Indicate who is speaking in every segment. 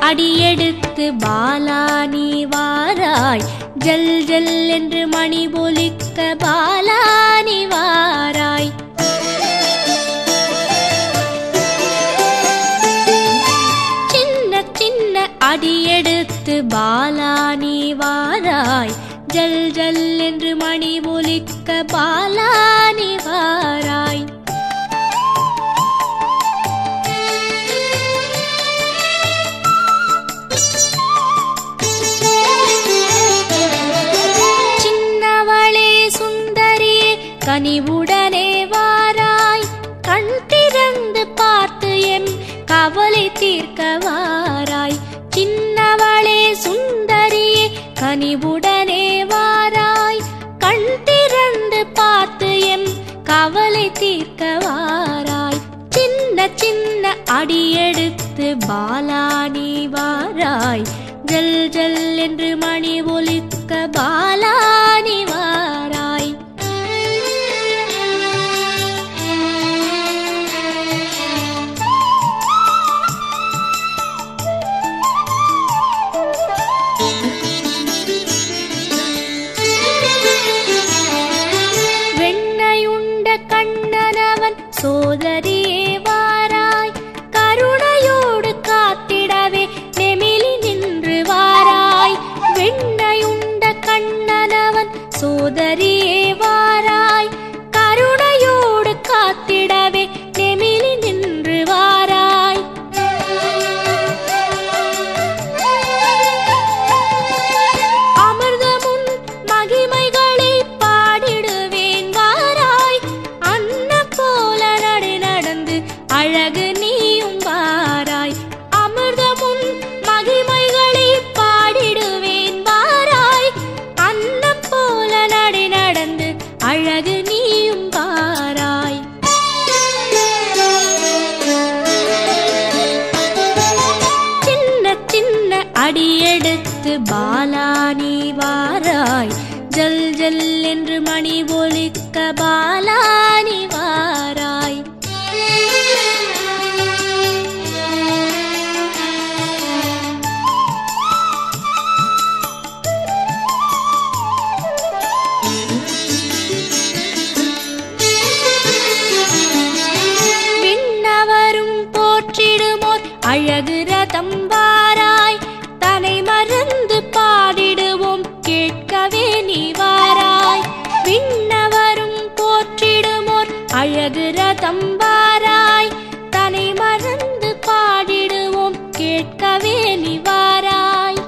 Speaker 1: அடியெடுத்து பாலா நீ வாராய் ஜல் ஜல் என்று மணி பொலிக்க பாலா நீ வாராய் சின்ன சின்ன அடியெடுத்து பாலா நீ வாராய் ஜல் ஜல் என்று மணி பொலிக்க பாலா நீ வாராய் சின்னவளே சுந்தரியே கனிவுடனே வாராய் கண் திறந்து பார்த்து எம் கவலை தீர்க்க வாராய் சின்னவளே சுந்தரியே கனிவுடனே வாராய் கண் திறந்து பார்த்து எம் கவலை தீர்க்க வாராய் சின்ன சின்ன அடியெடுத்து பாலா நீ வாராய் ஜல் ஜல் என்று மணி ஒலிக்க பாலா நீ வாராய் வெண்ணையுண்ட கண்ணனவன் சோதரியே வாராய் கருணையோடு காத்திடவே நெமிலி நின்று வாராய் வெண்ணையுண்ட கண்ணனவன் சோதரியே வாராய் கருணையோடு காத்திடவே நெமிலி நின்று வாராய் அமிர்தமுன் மகிமைகளை பாடிடுவேன் வாராய் அன்ன போல நடு நடந்து அழகு நீயும் வாராய் அமிர்தமுன் மகிமைகளை பாடிடுவேன் வாராய் அன்ன போல நடு நடந்து அழகு நீயும் வாராய் சின்ன சின்ன அடியெடுத்து பாலா நீ வாராய் ஜல் ஜல் என்று மணி ஒலிக்க பாலா நீ வாராய் விண்ணவரும் போற்றிடுமோர் அழகு ரதம் வாராய் தனை மறந்து பாடிடுவோம் கேட்கவே நீ வாராய் விண்ணவரும் போற்றிடுமோர் அழகு ரதம் வாராய் தனை மறந்து பாடிடுவோம் கேட்கவே நீ வாராய்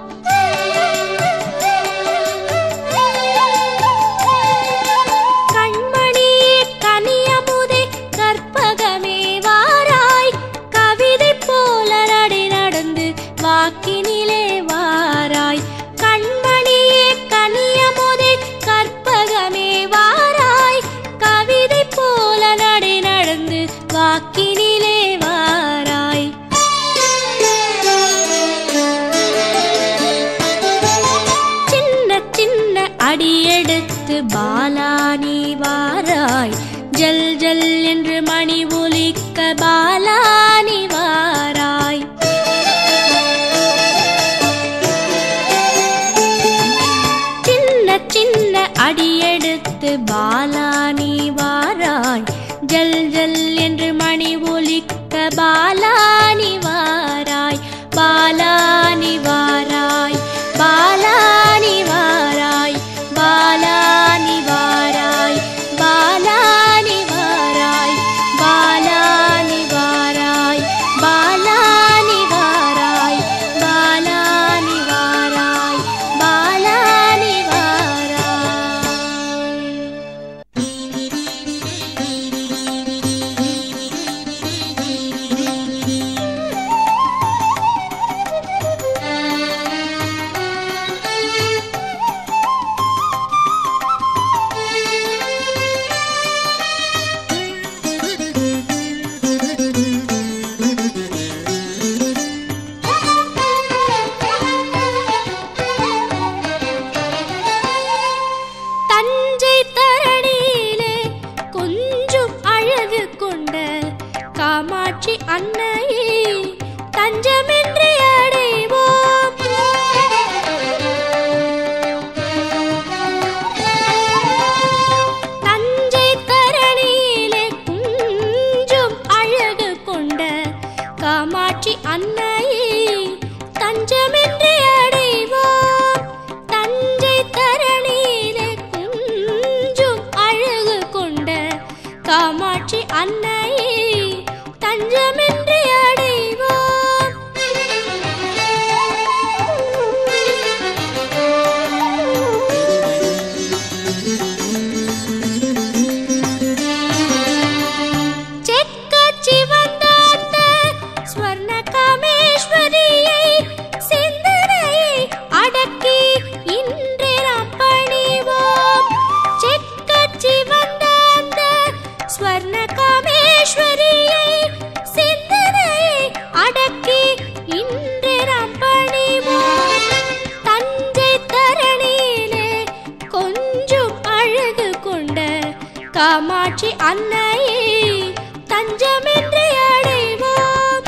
Speaker 1: கண்மணியே கனியமுதே கற்பகமே வாராய் கவிதை போல நடை நடந்து வாக்கினிலே வாராய் கண்மணியே கனியமுதே கற்பகமே வாராய் கவிதை போல நடை நடந்து வாக்கினிலே வாராய் சின்ன சின்ன அடியெடுத்து பாலா நீ வாராய் ஜல் ஜல் என்று மணி ஒலிக்க பாலா நீ வாராய் சின்ன சின்ன அடியெடுத்து பாலா நீ வாராய் ஜல் ஜல் என்று மணி ஒலிக்க பாலா நீ வாராய் பாலா நீ வாராய் பாலா நீ வாராய் பாலா நீ வாராய் பாலா நீ வாராய் பாலா நீ வாராய் பாலா நீ வாராய் பாலா நீ வாராய் பாலா நீ வாராய் காமாட்சி அன்னையே தஞ்சமின்றி அடைவோம்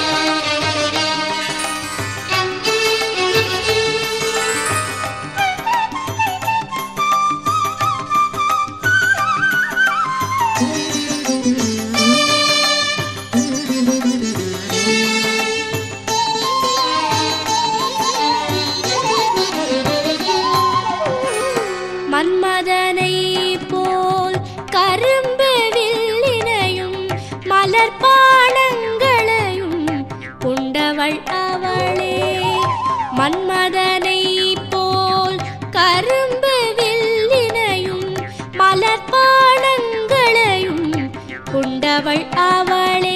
Speaker 1: மன்மதனை போல் கரும்பு வில்லினையும் மலர் பானங்களையும் கொண்டவள் அவளே மன்மதனை போல் கரும்பு வில்லினையும் மலர் பானங்களையும் கொண்டவள் அவளே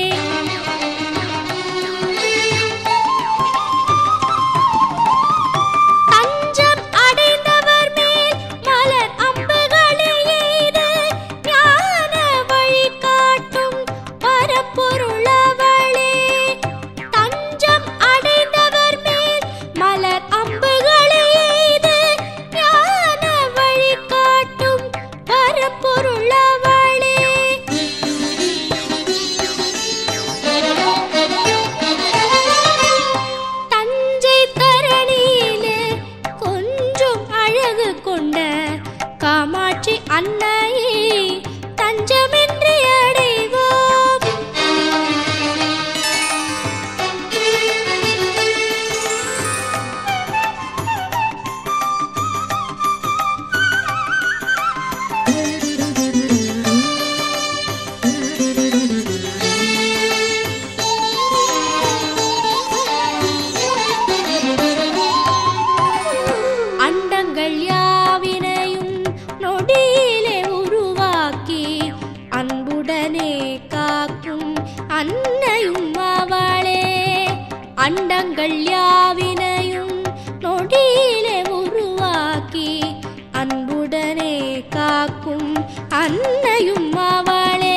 Speaker 1: தஞ்சம் அடைந்தவர் மேல் மலர் அம்புகளை எய்து ஞான வழி காட்டும் பரப்பொருளவளே தஞ்சம் அடைந்தவர் மேல் மலர் அம்புகளை எய்து ஞான வழி காட்டும் பரப்பொருளவளே தஞ்சை தரணியிலே கொஞ்சம் அழகு கொண்ட காமாட்சி அன்னையே தஞ்சமின்றி அடைவோம் அண்டங்கள் யாவினையும் நொடியிலே உருவாக்கி அன்புடனே காக்கும் அன்னையும் அவளே அண்டங்கள் யாவினையும் நொடியிலே உருவாக்கி அன்புடனே காக்கும் அன்னையும் அவளே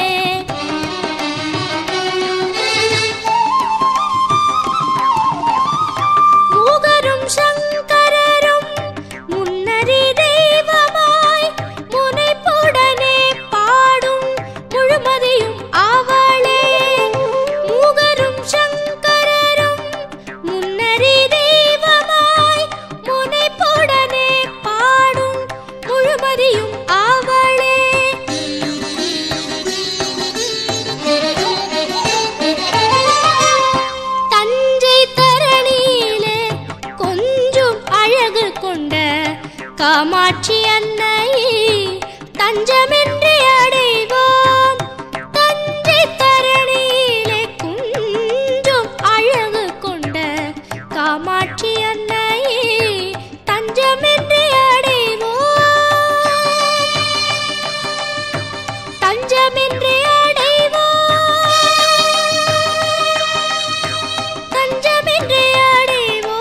Speaker 1: மூகரும் சங்கரரும் முன்னறி தெய்வமாய் முனைப்புடனே பாடும் முழுமதியும் அவளே மூகரும் சங்கரரும் முன்னறி தெய்வமாய் முனைப்புடனே பாடும் முழுமதியும் அவளே தஞ்சை தரணியிலே கொஞ்சம் அழகு கொண்ட காமாட்சி அன்னையே தஞ்சமின்றி அடைவோம் தஞ்சை தரணியிலே கொஞ்சம் அழகு கொண்ட காமாட்சி அன்னையே தஞ்சமின்றி அடைவோம் தஞ்சமின்றி அடைவோம் தஞ்சமின்றி அடைவோம்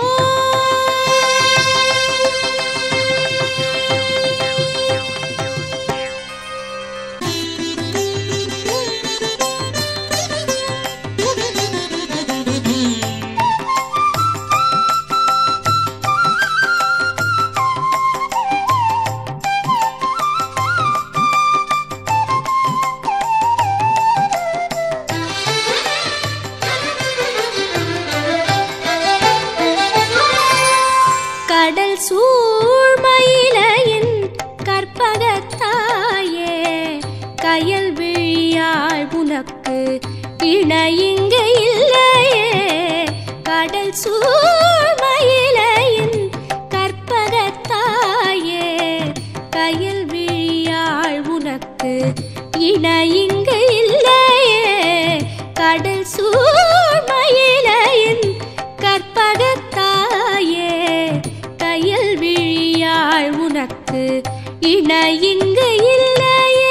Speaker 1: கடல் சூழ்மயிலையின் கற்பகத்தாயே கயல் விழியாள் உனக்கு இணையிங்க இல்லையே கடல் சூழ்மயிலையின் கற்பகத்தாயே கயல் விழியாள் உனக்கு இணையிங்க இல்லையே கடல் சூழ்மயிலையின் கற்பகத்தாயே கையில் விழியாள் உனக்கு இணையிங்கு இல்லையே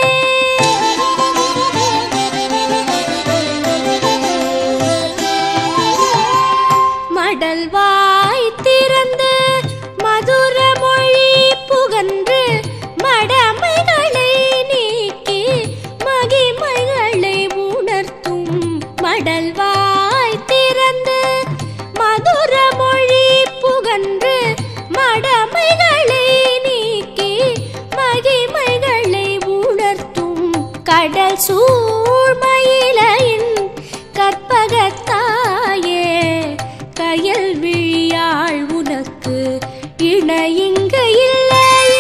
Speaker 1: மடல் வாய் திறந்து மதுர மொழி புகன்று மடமைகளை நீக்கி மகிமைகளை உணர்த்தும் மடல் வாய் திறந்து மதுர மொழி புகன்று மடமைகளை நீக்கி மகிமைகளை கடல் சூழ்மயிலையின் கற்பகத்தாயே கயல் விழியாள் உனக்கு இணை இங்கு இல்லையே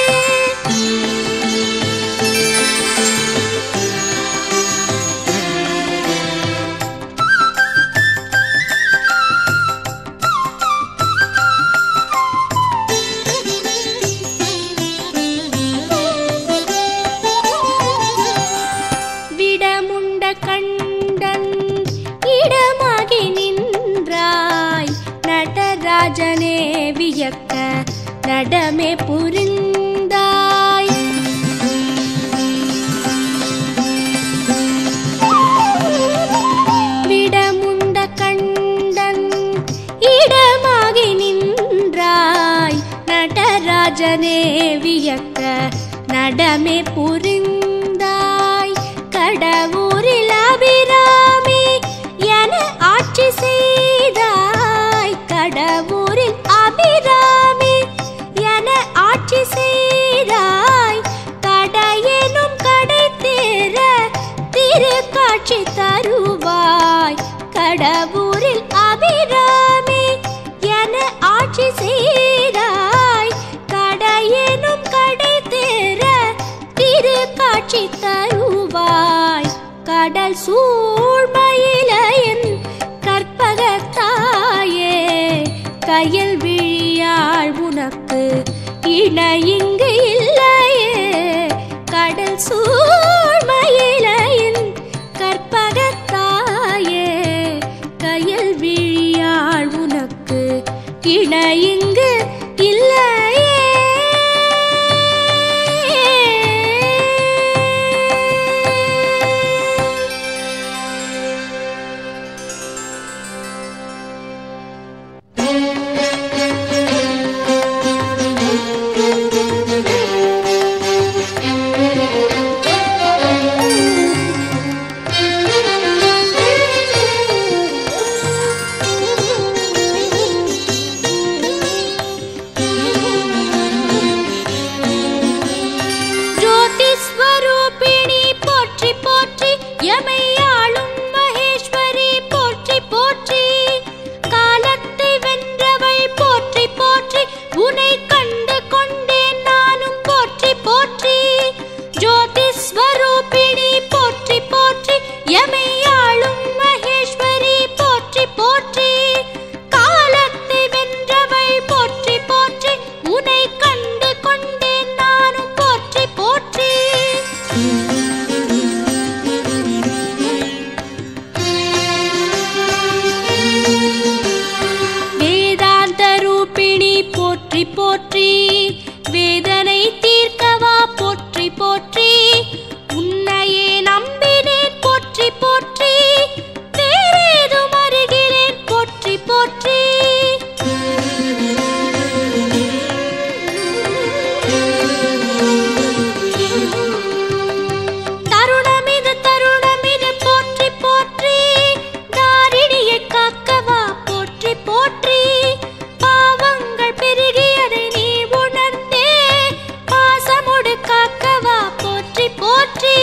Speaker 1: விடமுண்ட கண்டன் இடமாகி நின்றாய் நடராஜனே வியக்க நடமே புரிந்தாய் விடமுண்ட கண்டன் இடமாகி நின்றாய் நடராஜனே வியக்க நடமே புரிந்தாய் கடவுரில் அபிராமி என ஆட்சி செய்தாய் கடவுரில் அபிராமி என ஆட்சி செய்தாய் கடையெனும் கடை தேர திருக்காட்சி தருவாய் கடவுரில் அபிராமி என ஆட்சி செய்தாய் கடையெனும் கடை தேர திருக்காட்சி தருவாய் கடல் சூழ்மயிலையின் கற்பகத்தாயே கயல் விழியாள் உனக்கு இணை இங்கு இல்லையே கடல் சூழ்மயிலையின் கற்பகத்தாயே கயல் விழியாள் உனக்கு இணை இங்கு இல்லையே ஜோதி ஸ்வரூபிணி போற்றி போற்றி எமையாளும் மகேஸ்வரி போற்றி போற்றி காலத்தை வென்றவள் போற்றி போற்றி உனை கண்டு கொண்டேன் நானும் போற்றி போற்றி ஜோதி ஸ்வரூபிணி போற்றி போற்றி எமையாளும் மகேஸ்வரி போற்றி போற்றி காலத்தை வென்றவள் போற்றி போற்றி உனை கண்டு கொண்டேன் நானும் போற்றி போற்றி வேதாந்த ரூபிணி போற்றி போற்றி வேதனை தீர்க்கவா போற்றி போற்றி உன்னையே நம்பினேன் போற்றி போற்றி வேறேதும் அருகிறேன் போற்றி போற்றி தருணமிது தருணமிது போற்றி போற்றி தாரிணியை காக்கவா போற்றி போற்றி பாவங்கள் பெருகியதை நீ உணர்ந்தே பாசமுடு காக்கவா போற்றி போற்றி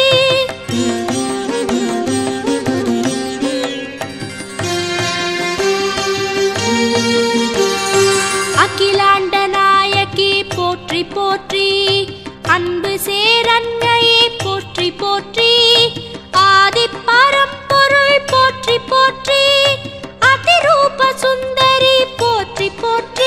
Speaker 1: அகிலாண்ட நாயகி போற்றி போற்றி அன்பு சேரன்னையே போற்றி போற்றி ஆதி பரம்பொருள் போற்றி போற்றி அதிரூப சுந்தரி போற்றி போற்றி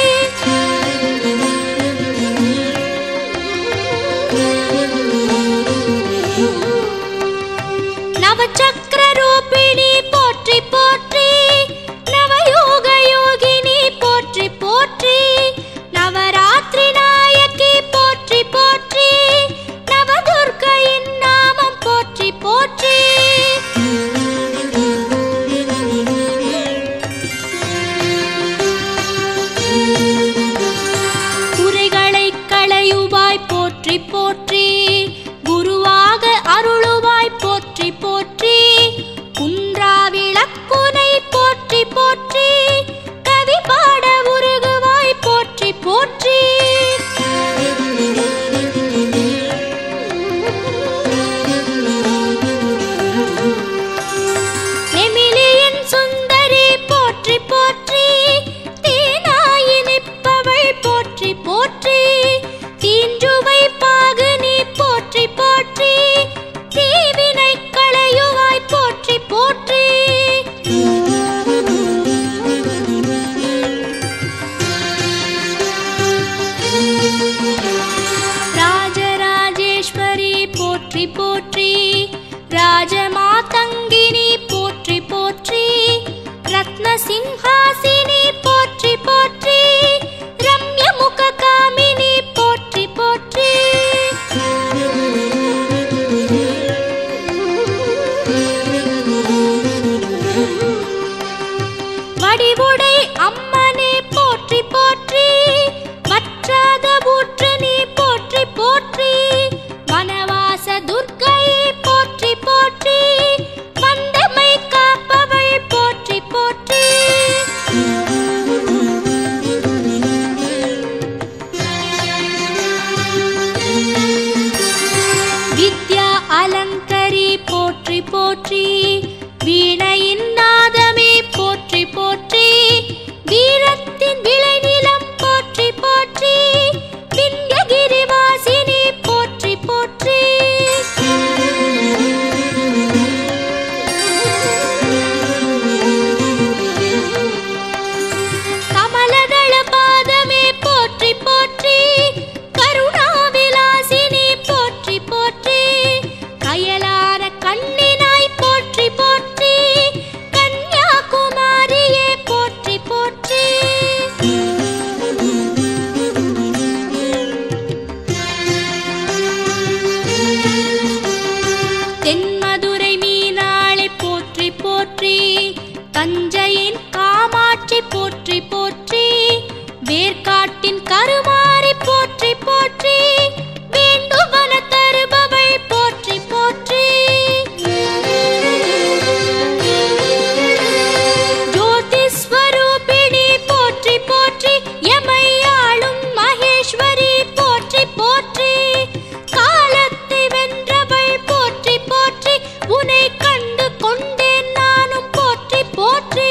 Speaker 1: நவச்சக்கர ரூபிணி போற்றி போற்றி நவயோக யோகினி போற்றி போற்றி நவராத்திரி நாயகி போற்றி போற்றி நவதுர்க்கையின் நாமம் போற்றி போற்றி ஈஸ்வரி போற்றி போற்றி காலத்தை வென்றவள் போற்றி போற்றி உன்னை கண்டு கொண்டேன் நானும் போற்றி போற்றி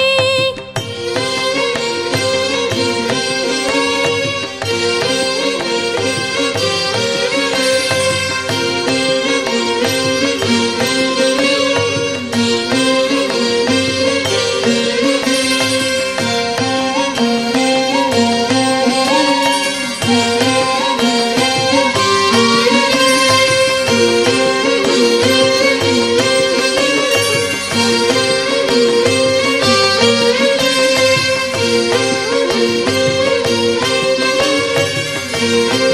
Speaker 2: Thank you.